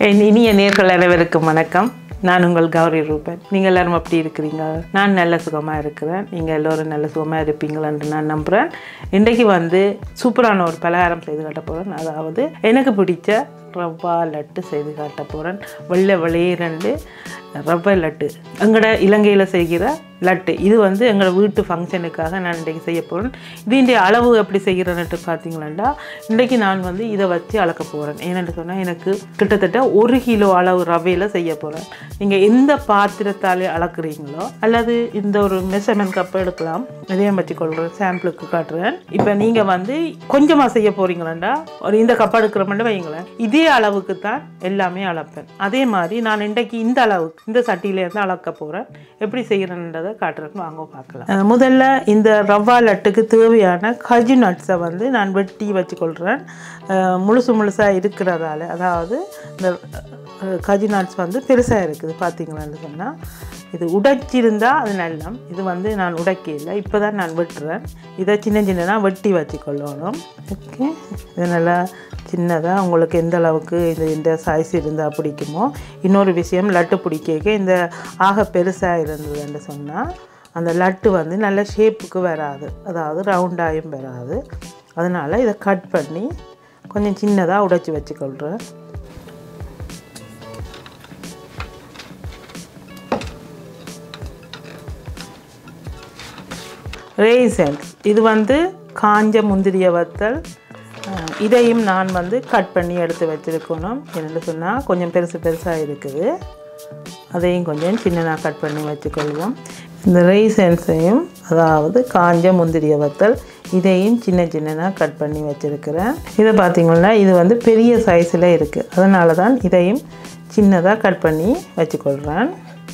என் இனிய நேர்கள் அனைவருக்கும் வணக்கம் நான் உங்கள் கௌரி ரூபன் நீங்கள் எல்லாரும் அப்படி இருக்கிறீங்க நான் நல்ல சுகமாக இருக்கிறேன் நீங்கள் எல்லோரும் நல்ல சுகமாக இருப்பீங்களன்னு நான் நம்புகிறேன் இன்றைக்கு வந்து சூப்பரான ஒரு பலகாரம் செய்து காட்ட போகிறேன் அதாவது எனக்கு பிடிச்ச ரவா லட்டு செய்து காட்ட போகிறேன் வெள்ளை வெளியேறண்டு ரவை லட்டு எங்களோட இலங்கையில் செய்கிற லட்டு இது வந்து எங்களோட வீட்டு ஃபங்க்ஷனுக்காக நான் இன்றைக்கி செய்ய போகிறேன் இதுடைய அளவு எப்படி செய்கிறேன்ட்டு பார்த்தீங்களா இன்றைக்கி நான் வந்து இதை வச்சு அளக்க போகிறேன் ஏன்னு சொன்னால் எனக்கு கிட்டத்தட்ட ஒரு கிலோ அளவு ரவையில் செய்ய போகிறேன் நீங்கள் எந்த பாத்திரத்தாலே அளக்குறீங்களோ அல்லது இந்த ஒரு மெஷர்மெண்ட் கப் எடுக்கலாம் இதையும் வச்சுக்கொள்கிறேன் சாம்பிளுக்கு காட்டுறேன் இப்போ நீங்கள் வந்து கொஞ்சமாக செய்ய போகிறீங்களாண்டா ஒரு இந்த கப் எடுக்கிற மட்டும் வைங்களேன் இதே அளவுக்கு தான் எல்லாமே அளப்பேன் அதே மாதிரி நான் இன்றைக்கு இந்த அளவுக்கு இந்த சட்டியிலேருந்து அளக்க போகிறேன் எப்படி செய்கிறேன்றதை காட்டுறேன்னு வாங்க பார்க்கலாம் அஹ் முதல்ல இந்த ரவா லட்டுக்கு தேவையான கஜு நட்ஸை வந்து நான் வெட்டி வச்சுக்கொள்கிறேன் அஹ் முழுசு முழுசாக இருக்கிறதால அதாவது இந்த அஹ், கஜு நட்ஸ் வந்து பெருசாக இருக்குது பார்த்தீங்களான்னு சொன்னால் இது உடைச்சிருந்தா அது நல்லம் இது வந்து நான் உடைக்கல இப்போ தான் நான் வெட்டுறேன் இதை சின்ன சின்னதாக வெட்டி வச்சுக்கொள்ளணும் ஓகே இது நல்லா சின்னதாக உங்களுக்கு எந்த அளவுக்கு இது இந்த சைஸ் இருந்தால் பிடிக்குமோ இன்னொரு விஷயம் லட்டு பிடிக்க இந்த ஆக பெருசாக இருந்ததுன்னு சொன்னால் அந்த லட்டு வந்து நல்ல ஷேப்புக்கு வராது அதாவது ரவுண்டாயும் வராது அதனால் இதை கட் பண்ணி கொஞ்சம் சின்னதாக உடைச்சி வச்சுக்கொள்கிறேன் ரேசன்ஸ் இது வந்து காஞ்ச முந்திரிய வத்தல் அஹ், இதையும் நான் வந்து கட் பண்ணி எடுத்து வச்சுருக்கணும் என்னென்னு சொன்னால் கொஞ்சம் பெருசு பெருசாக இருக்குது அதையும் கொஞ்சம் சின்னதாக கட் பண்ணி வச்சுக்கொள்வோம் இந்த ரைசன்ஸையும் அதாவது காஞ்ச முந்திரிய வத்தல் இதையும் சின்ன சின்னதாக கட் பண்ணி வச்சுருக்கிறேன் இதை பார்த்தீங்கன்னா இது வந்து பெரிய சைஸில் இருக்குது அதனால தான் இதையும் சின்னதாக கட் பண்ணி வச்சுக்கொள்கிறேன்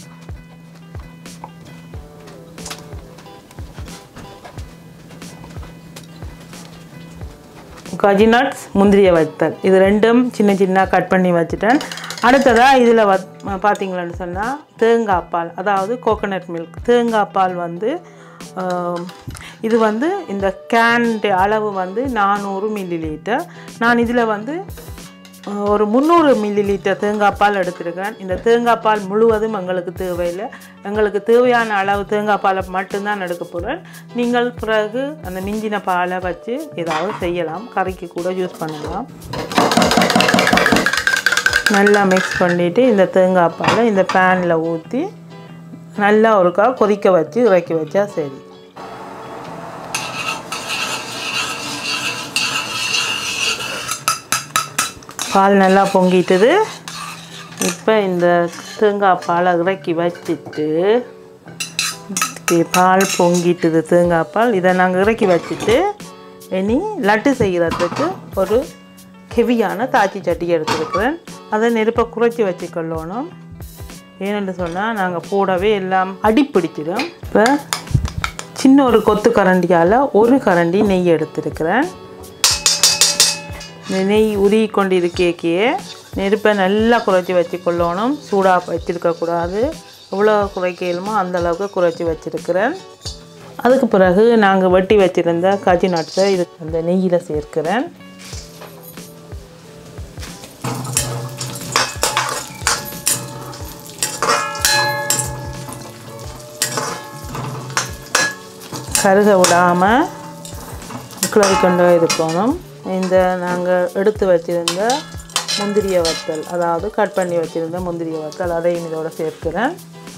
கஜி நட்ஸ் முந்திரிய வத்தல் இது ரெண்டும் சின்ன சின்ன கட் பண்ணி வச்சுட்டேன் அடுத்ததாக இதில் வத் பார்த்தீங்களான்னு சொன்னால் தேங்காய் பால் அதாவது கோகோனட் மில்க் தேங்காய் பால் வந்து ஆம், இது வந்து இந்த கேன் அளவு வந்து நானூறு மில்லி லிட்டர் நான் இதில் வந்து அஹ், ஒரு முந்நூறு மில்லி லிட்டர் தேங்காய் பால் எடுத்திருக்கேன் இந்த தேங்காய் பால் முழுவதும் எங்களுக்கு தேவையில்லை எங்களுக்கு தேவையான அளவு தேங்காய் பாலை மட்டும்தான் எடுக்க போகிறேன் நீங்கள் பிறகு அந்த மிஞ்சின பாலை வச்சு ஏதாவது செய்யலாம் கறிக்கு கூட யூஸ் பண்ணலாம் நல்லா மிக்ஸ் பண்ணிவிட்டு இந்த தேங்காய் பாலை இந்த பேனில் ஊற்றி நல்லா ஒருக்கா கொதிக்க வச்சு இறக்கி வச்சா சரி பால் நல்லா பொங்கிட்டுது இப்போ இந்த தேங்காய் பாலை இறக்கி வச்சுட்டு இப்படி பால் பொங்கிட்டுது தேங்காய் பால் இதை நாங்கள் இறக்கி வச்சுட்டு இனி லட்டு செய்கிறதுக்கு ஒரு ஹெவியான தாச்சி சட்டி எடுத்துருக்குறேன் அதை நெருப்பை குறைச்சி வச்சுக்கொள்ளணும் ஏன்னு சொன்னால் நாங்கள் போடவே எல்லாம் அடிப்பிடிச்சிடும் இப்போ சின்ன ஒரு கொத்து கரண்டியால் ஒரு கரண்டி நெய் எடுத்திருக்கிறேன் இந்த நெய் உருகி கொண்டு இருக்கேக்கே நெருப்பை நல்லா குறைச்சி வச்சுக்கொள்ளணும் சூடாக வச்சுருக்கக்கூடாது எவ்வளோ குறைக்கலுமோ அந்த அளவுக்கு குறைச்சி வச்சுருக்கிறேன் அதுக்கு பிறகு நாங்கள் வெட்டி வச்சுருந்த காஜி நட்ஸை இது அந்த நெய்யில் சேர்க்கிறேன் கருக விடாமல் கிளறி கொண்டு இருக்கணும் இந்த நாங்கள் எடுத்து வச்சிருந்த முந்திரிய வத்தல் அதாவது கட் பண்ணி வச்சிருந்த முந்திரிய வத்தல் அதையும் இதோட சேர்க்கிறேன்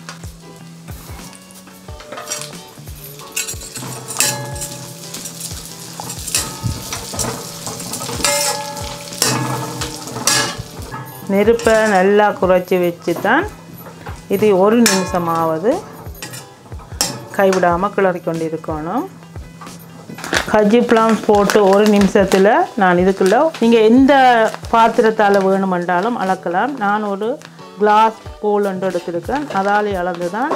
நெருப்பை நல்லா குறைச்சி வச்சு தான் இது ஒரு நிமிஷமாவது கைவிடாமல் கிளறி கொண்டு இருக்கணும் கஜ்ஜி பிளாம் போட்டு ஒரு நிமிஷத்தில் நான் இதுக்குள்ள நீங்கள் எந்த பாத்திரத்தால் வேணுமென்றாலும் அளக்கலாம் நான் ஒரு கிளாஸ் போல் ஒன்று எடுத்திருக்கேன் அதால் அளந்து தான்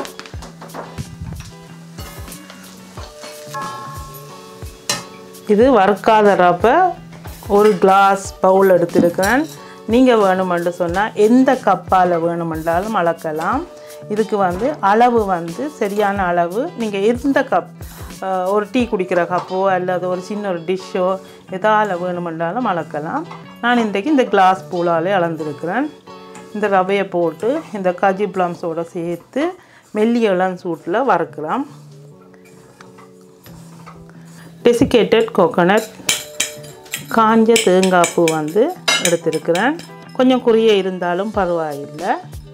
இது வறுக்காத ரப்பை ஒரு கிளாஸ் பவுல் எடுத்திருக்கிறேன் நீங்கள் வேணுமென்று சொன்னால் எந்த கப்பால் வேணுமென்றாலும் அளக்கலாம் இதுக்கு வந்து அளவு வந்து சரியான அளவு நீங்கள் எந்த கப் அஹ், ஒரு டீ குடிக்கிற கப்போ அல்லது ஒரு சின்ன ஒரு டிஷ்ஷோ எதால் வேணுமென்றாலும் அளக்கலாம் நான் இன்றைக்கு இந்த கிளாஸ் பூலாலே அளந்திருக்கிறேன் இந்த ரவையை போட்டு இந்த காஜி பிளாம்ஸோட சேர்த்து மெல்லிய இளம் சூட்டில் வறுக்கலாம் டெசிகேட்டட் கோகோனட் காஞ்ச தேங்காய் பூ வந்து எடுத்திருக்கிறேன் கொஞ்சம் குறிய இருந்தாலும் பரவாயில்லை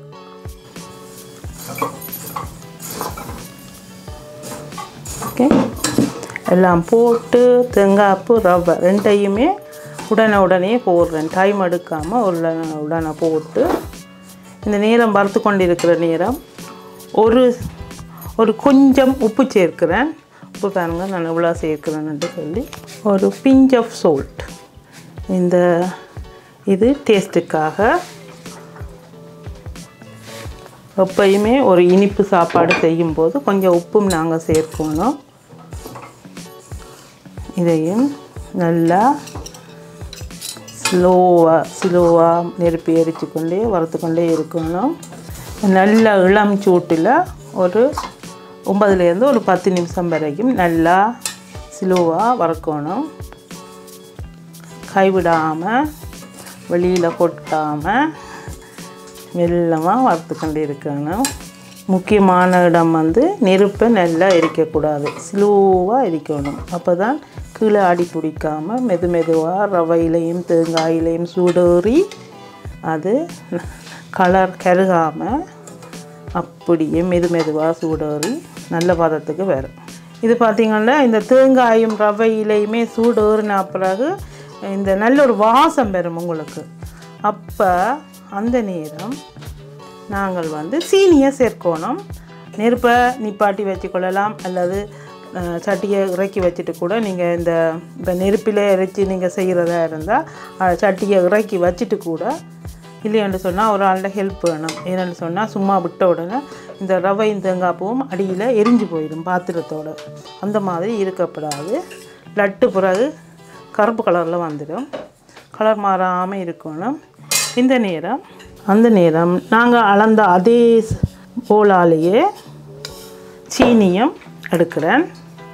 ஓகே எல்லாம் போட்டு தேங்காய்ப்பு ரவை ரெண்டையுமே உடனே உடனே போடுறேன் டைம் எடுக்காமல் உடனே உடனே போட்டு இந்த நேரம் வறுத்து கொண்டிருக்கிற நேரம் ஒரு ஒரு கொஞ்சம் உப்பு சேர்க்கிறேன் உப்பு பாருங்க நான் எவ்வளோ சேர்க்குறேன்னு சொல்லி ஒரு பிஞ்ச் ஆஃப் சோல்ட் இந்த இது டேஸ்ட்டுக்காக எப்பயுமே ஒரு இனிப்பு சாப்பாடு செய்யும்போது கொஞ்சம் உப்பும் நாங்கள் சேர்க்கணும் இதையும் நல்லா ஸ்லோவாக ஸ்லோவாக நெருப்பி எரிச்சு கொண்டே வறுத்து கொண்டே இருக்கணும் நல்ல இளம் சூட்டில் ஒரு ஒம்பதுலேருந்து ஒரு பத்து நிமிஷம் வரைக்கும் நல்லா ஸ்லோவாக வறுக்கணும் கைவிடாமல் வெளியில் கொட்டாமல் மெல்லமாக வறுத்து கொண்டு இருக்கணும் முக்கியமான இடம் வந்து நெருப்பை நல்லா எரிக்கக்கூடாது ஸ்லோவாக எரிக்கணும் அப்போ தான் கீழே அடி பிடிக்காமல் மெது மெதுவாக ரவையிலையும் தேங்காயிலையும் சூடேறி அது கலர் கருகாமல் அப்படியே மெது மெதுவாக சூடேறி நல்ல பதத்துக்கு வரும் இது பார்த்திங்கன்னா இந்த தேங்காயும் ரவையிலையுமே சூடேறின பிறகு இந்த நல்ல ஒரு வாசம் வரும் உங்களுக்கு அப்போ அந்த நேரம் நாங்கள் வந்து சீனியை சேர்க்கணும் நெருப்பை நிப்பாட்டி வச்சுக்கொள்ளலாம் அல்லது அஹ், சட்டியை இறக்கி வச்சுட்டு கூட நீங்கள் இந்த இப்போ நெருப்பில் இறைச்சி நீங்கள் செய்கிறதா இருந்தால் அஹ், சட்டியை இறக்கி வச்சுட்டு கூட இல்லைன்னு சொன்னால் ஒரு ஆள்கிட்ட ஹெல்ப் வேணும் ஏன்னு சொன்னால் சும்மா விட்ட உடனே இந்த ரவை தேங்காய் பூவும் அடியில் எரிஞ்சு போயிடும் பாத்திரத்தோட அந்த மாதிரி இருக்கப்படாது லட்டு பிறகு கருப்பு கலரில் வந்துடும் கலர் மாறாமல் இருக்கணும் இந்த நேரம் அந்த நேரம் நாங்கள் அளந்த அதே போலாலேயே சீனியும் எடுக்கிறேன்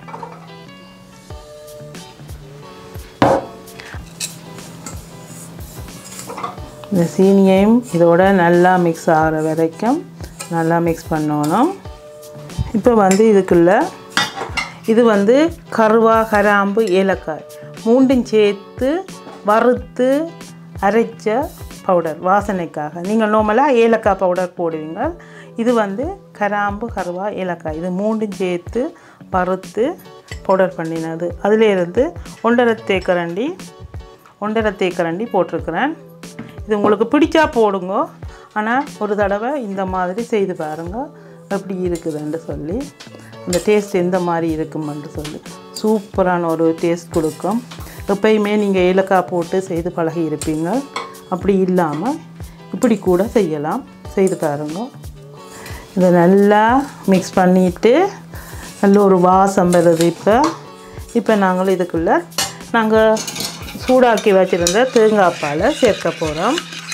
இந்த சீனியையும் இதோட நல்லா மிக்ஸ் ஆகிற வரைக்கும் நல்லா மிக்ஸ் பண்ணணும் இப்போ வந்து இதுக்குள்ள இது வந்து கருவா கராம்பு ஏலக்காய் மூண்டும் சேர்த்து வறுத்து அரைச்ச பவுடர் வாசனைக்காக நீங்கள் நார்மலாக ஏலக்காய் பவுடர் போடுவீங்க இது வந்து கராம்பு கருவா ஏலக்காய் இது மூண்டும் சேர்த்து வறுத்து பவுடர் பண்ணினது அதிலேருந்து ஒன்றரை தேக்கரண்டி ஒன்றரை தேக்கரண்டி போட்டிருக்கிறேன் இது உங்களுக்கு பிடிச்சா போடுங்க ஆனால் ஒரு தடவை இந்த மாதிரி செய்து பாருங்க எப்படி இருக்குதுன்னு சொல்லி அந்த டேஸ்ட் எந்த மாதிரி இருக்குமென்று சொல்லி சூப்பரான ஒரு டேஸ்ட் கொடுக்கும் எப்பயுமே நீங்கள் ஏலக்காய் போட்டு செய்து பழகி இருப்பீங்க அப்படி இல்லாமல் இப்படி கூட செய்யலாம் செய்து பாருங்க இதை நல்லா மிக்ஸ் பண்ணிவிட்டு நல்ல ஒரு வாசம் வருது இப்போ இப்போ நாங்கள் இதுக்குள்ளே நாங்கள் சூடாக்கி வச்சுருந்த தேங்காய் பாலை சேர்க்க போகிறோம்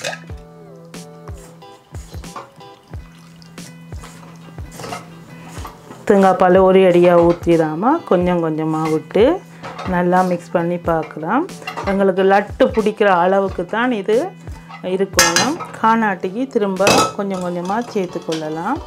தேங்காய் பால் ஒரு அடியாக ஊற்றிடாமல் கொஞ்சம் கொஞ்சமாக விட்டு நல்லா மிக்ஸ் பண்ணி பார்க்கலாம் எங்களுக்கு லட்டு பிடிக்கிற அளவுக்கு தான் இது இருக்கணும் காணாட்டிக்கு திரும்ப கொஞ்சம் கொஞ்சமாக சேர்த்து கொள்ளலாம்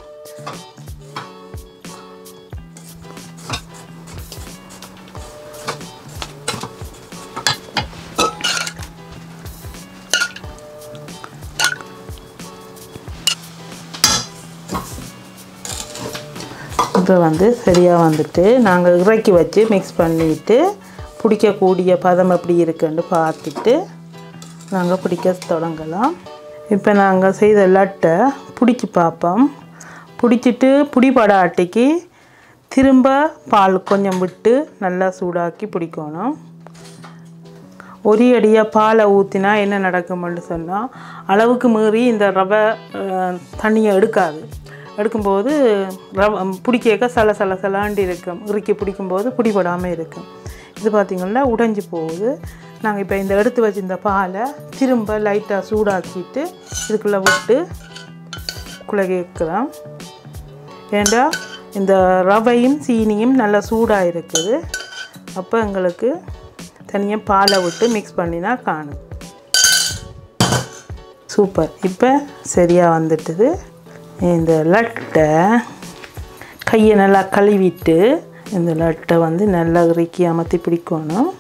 இப்போ வந்து சரியாக வந்துட்டு நாங்கள் இறக்கி வச்சு மிக்ஸ் பண்ணிவிட்டு பிடிக்கக்கூடிய பதம் எப்படி இருக்குன்னு பார்த்துட்டு நாங்கள் பிடிக்க தொடங்கலாம் இப்போ நாங்கள் செய்த லட்டை பிடிச்சி பார்ப்போம் பிடிச்சிட்டு பிடிபட ஆட்டிக்கு திரும்ப பால் கொஞ்சம் விட்டு நல்லா சூடாக்கி பிடிக்கணும் ஒரு அடியாக பாலை ஊற்றினா என்ன நடக்கும்னு சொன்னால் அளவுக்கு மீறி இந்த ரவை அஹ், தண்ணியை எடுக்காது எடுக்கும்போது ரவ பிடிக்க சல சல சலாண்டி இருக்கும் இறுக்கி பிடிக்கும்போது பிடிபடாமல் இருக்கும் இது பார்த்திங்கன்னா உடைஞ்சு போகுது நாங்கள் இப்போ இந்த எடுத்து வச்சிருந்த பாலை திரும்ப லைட்டாக சூடாக்கிட்டு இதுக்குள்ளே விட்டு குலகிக்கிறோம் ஏண்டா இந்த ரவையும் சீனியும் நல்லா சூடாக இருக்குது அப்போ எங்களுக்கு தனியாக பாலை விட்டு மிக்ஸ் பண்ணினா காணும் சூப்பர் இப்போ சரியாக வந்துட்டுது இந்த லட்டை கையை நல்லா கழுவிட்டு இந்த லட்டை வந்து நல்லா இறுக்கி அமர்த்தி பிடிக்கணும்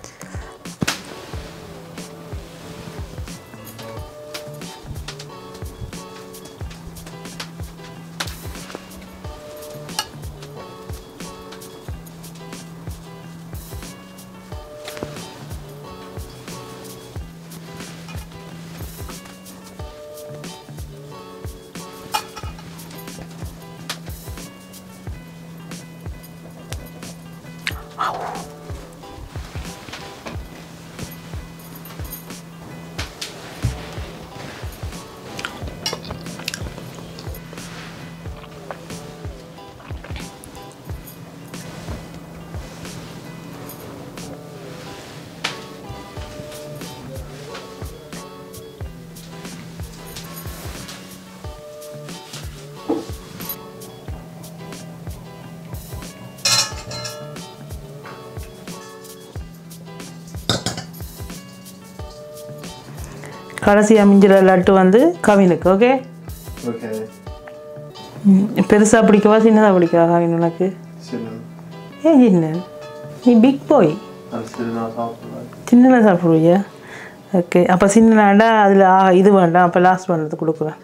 கடைசியாக மிஞ்சிற லட்டு வந்து கவினுக்கு ஓகே Okay. பெருசாக பிடிக்கவா சின்னதாக பிடிக்கவா கவின் உனக்கு Sinan. ஏன் சின்ன நீ big boy I'm still not off the line. சின்னதாக சாப்பிடுவியா ஓகே அப்போ சின்னடா அதில் இது வேண்டாம் அப்போ லாஸ்ட் பண்ணது கொடுக்குறேன்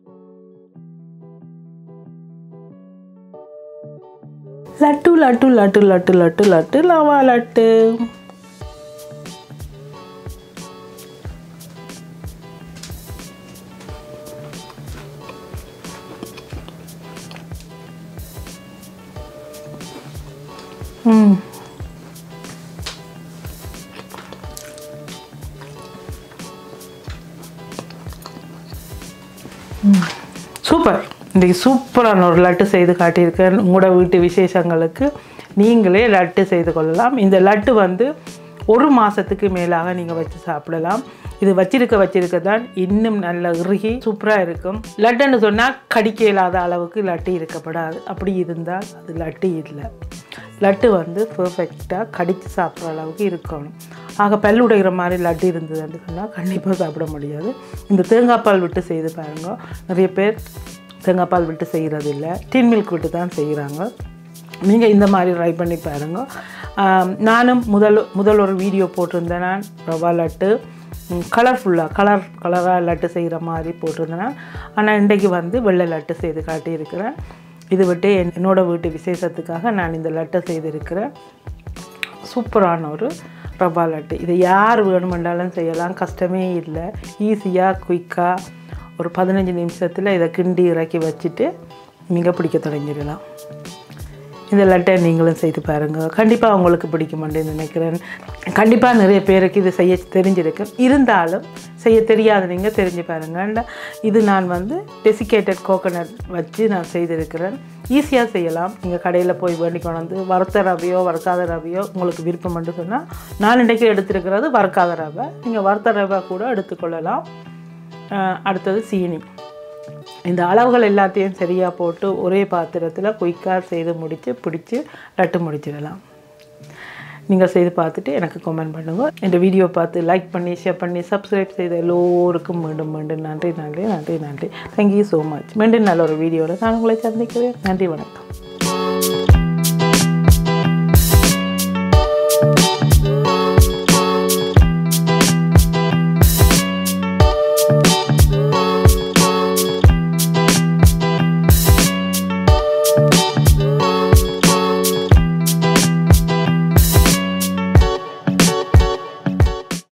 லட்டு லட்டு லட்டு லட்டு லட்டு லட்டு லவா லட்டு ம் சூப்பர் இன்றைக்கி சூப்பரான ஒரு லட்டு செய்து காட்டியிருக்கேன் உங்களோட வீட்டு விசேஷங்களுக்கு நீங்களே லட்டு செய்து கொள்ளலாம் இந்த லட்டு வந்து ஒரு மாதத்துக்கு மேலாக நீங்கள் வச்சு சாப்பிடலாம் இது வச்சிருக்க வச்சிருக்க தான் இன்னும் நல்ல இறுகி சூப்பராக இருக்கும் லட்டுன்னு சொன்னால் கடிக்க இல்லாத அளவுக்கு லட்டு இருக்கப்படாது அப்படி இருந்தால் அது லட்டு இல்லை லட்டு வந்து பர்ஃபெக்டாக கடித்து சாப்பிட்ற அளவுக்கு இருக்கணும் ஆக பல் உடைகிற மாதிரி லட்டு இருந்ததுன்னு சொன்னால் கண்டிப்பாக சாப்பிட முடியாது இந்த தேங்காய் பால் விட்டு செய்து பாருங்க நிறைய பேர் தேங்காய் பால் விட்டு செய்கிறது இல்லை டின் மில்க் விட்டு தான் செய்கிறாங்க நீங்கள் இந்த மாதிரி ட்ரை பண்ணி பாருங்க ஆம், நானும் முதல் முதல் ஒரு வீடியோ போட்டிருந்தேன் நான் ரவா லட்டு கலர்ஃபுல்லாக கலர் கலராக லட்டு செய்கிற மாதிரி போட்டிருந்தேன் ஆனால் இன்றைக்கு வந்து வெள்ளை லட்டு செய்து காட்டியிருக்கிறேன் இது விட்டு என் என்னோட வீட்டு விசேஷத்துக்காக நான் இந்த லட்டை செய்திருக்கிறேன் சூப்பரான ஒரு ரவா லட்டு இதை யார் வேணுமென்றாலும் செய்யலாம் கஷ்டமே இல்லை ஈஸியாக குயிக்காக ஒரு பதினஞ்சு நிமிஷத்தில் இதை கிண்டி இறக்கி வச்சுட்டு நீங்கள் பிடிக்க தொடங்கிடலாம் இந்த லட்டை நீங்களும் செய்து பாருங்கள் கண்டிப்பாக உங்களுக்கு பிடிக்குமென்று நினைக்கிறேன் கண்டிப்பாக நிறைய பேருக்கு இது செய்ய தெரிஞ்சிருக்கு இருந்தாலும் செய்ய தெரியாத நீங்கள் தெரிஞ்சு பாருங்கள் இது நான் வந்து டெசிகேட்டட் கோகோனட் வச்சு நான் செய்திருக்கிறேன் ஈஸியாக செய்யலாம் நீங்கள் கடையில் போய் வேண்டி கொண்டு வந்து வறுத்த ரவையோ வறுக்காத ரவையோ உங்களுக்கு விருப்பம் என்று சொன்னால் நான் இன்றைக்கு எடுத்திருக்கிறது வறுக்காத ரவை நீங்கள் வறுத்த ரவை கூட எடுத்துக்கொள்ளலாம் அஹ் அடுத்தது சீனி இந்த அளவுகள் எல்லாத்தையும் சரியாக போட்டு ஒரே பாத்திரத்தில் குயிக்காக செய்து முடித்து பிடிச்சி லட்டு முடிச்சிடலாம் நீங்கள் செய்து பார்த்துட்டு எனக்கு கமெண்ட் பண்ணுங்க இந்த வீடியோ பார்த்து லைக் பண்ணி ஷேர் பண்ணி சப்ஸ்கிரைப் செய்த எல்லோருக்கும் மீண்டும் மீண்டும் நன்றி நன்றி நன்றி நன்றி தேங்க்யூ ஸோ மச் மீண்டும் நல்ல ஒரு வீடியோவில் நான் உங்களை சந்திக்கிறேன் நன்றி வணக்கம்